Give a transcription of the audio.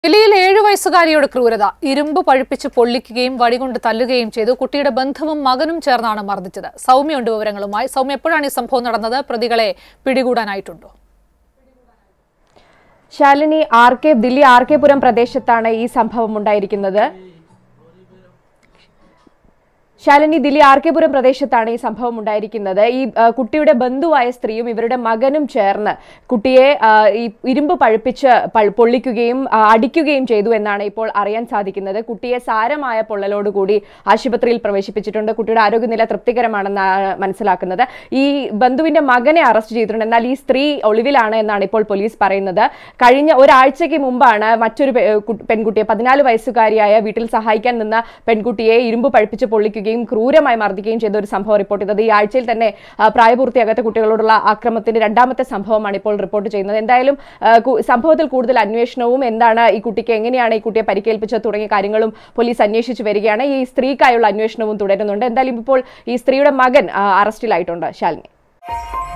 ഡൽഹിയിൽ ഏഴു വയസ്സുകാരിയുടെ ക്രൂരത ഇരുമ്പ് പഴുപ്പിച്ച് പൊള്ളിക്കുകയും വടികൊണ്ട് തല്ലുകയും ചെയ്തു കുട്ടിയുടെ ബന്ധുവും മകനും ചേർന്നാണ് മർദ്ദിച്ചത് സൗമ്യയുണ്ട് വിവരങ്ങളുമായി സൗമ്യ എപ്പോഴാണ് ഈ സംഭവം നടന്നത് പ്രതികളെ പിടികൂടാനായിട്ടുണ്ടോ Shalini R K Delhi R K Puram പ്രദേശത്താണ് ഈ സംഭവം ഉണ്ടായിരിക്കുന്നത് ശാലിനി ദില്ലി ആർ കെ പുരം പ്രദേശത്താണ് ഈ സംഭവം ഉണ്ടായിരിക്കുന്നത് ഈ ആ, കുട്ടിയുടെ ബന്ധുവായ സ്ത്രീയും ഇവരുടെ മകനും ചേർന്ന് കുട്ടിയെ ആ, ഈ ഇരുമ്പ് പഴുപ്പിച്ച് പൾ- പൊള്ളിക്കുകയും ആ, അടിക്കുകയും ചെയ്തു എന്നാണ് ഇപ്പോൾ അറിയാൻ സാധിക്കുന്നത് കുട്ടിയെ സാരമായ പൊള്ളലോടുകൂടി ആശുപത്രിയിൽ പ്രവേശിപ്പിച്ചിട്ടുണ്ട് കുട്ടിയുടെ ആരോഗ്യനില തൃപ്തികരമാണെന്നാണ് മനസ്സിലാക്കുന്നത് ഈ ബന്ധുവിന്റെ മകനെ അറസ്റ്റ് ചെയ്തിട്ടുണ്ട് എന്നാൽ ഈ സ്ത്രീ ഒളിവിലാണ് എന്നാണ് ഇപ്പോൾ പോലീസ് പറയുന്നത് കഴിഞ്ഞ ഒരാഴ്ചയ്ക്ക് മുമ്പാണ് മറ്റൊരു പെ- കു- പെൺകുട്ടിയെ പതിനാല് വയസ്സുകാരിയായ വീട്ടിൽ സഹായിക്കാൻ നിന്ന പെൺകുട്ടിയെ ഇരുമ്പ് പഴുപ്പിച്ച് പൊള്ളിക്കുകയും ക്രൂരമായി മർദ്ദിക്കുകയും ചെയ്ത ഒരു സംഭവം റിപ്പോർട്ട് ചെയ്തത് ഈ ആഴ്ചയിൽ തന്നെ ആ, പ്രായപൂർത്തിയാകാത്ത കുട്ടികളോടുള്ള ആക്രമത്തിന്റെ രണ്ടാമത്തെ സംഭവമാണ് ഇപ്പോൾ റിപ്പോർട്ട് ചെയ്യുന്നത് എന്തായാലും ആ, കു- സംഭവത്തിൽ കൂടുതൽ അന്വേഷണവും എന്താണ് ഈ കുട്ടിക്ക് എങ്ങനെയാണ് ഈ കുട്ടിയെ പരിക്കേൽപ്പിച്ചത് തുടങ്ങിയ കാര്യങ്ങളും പോലീസ് അന്വേഷിച്ചു വരികയാണ് ഈ സ്ത്രീക്കായുള്ള അന്വേഷണവും തുടരുന്നുണ്ട് എന്തായാലും ഇപ്പോൾ ഈ സ്ത്രീയുടെ മകൻ ആ, അറസ്റ്റിലായിട്ടുണ്ട് ശാലിനി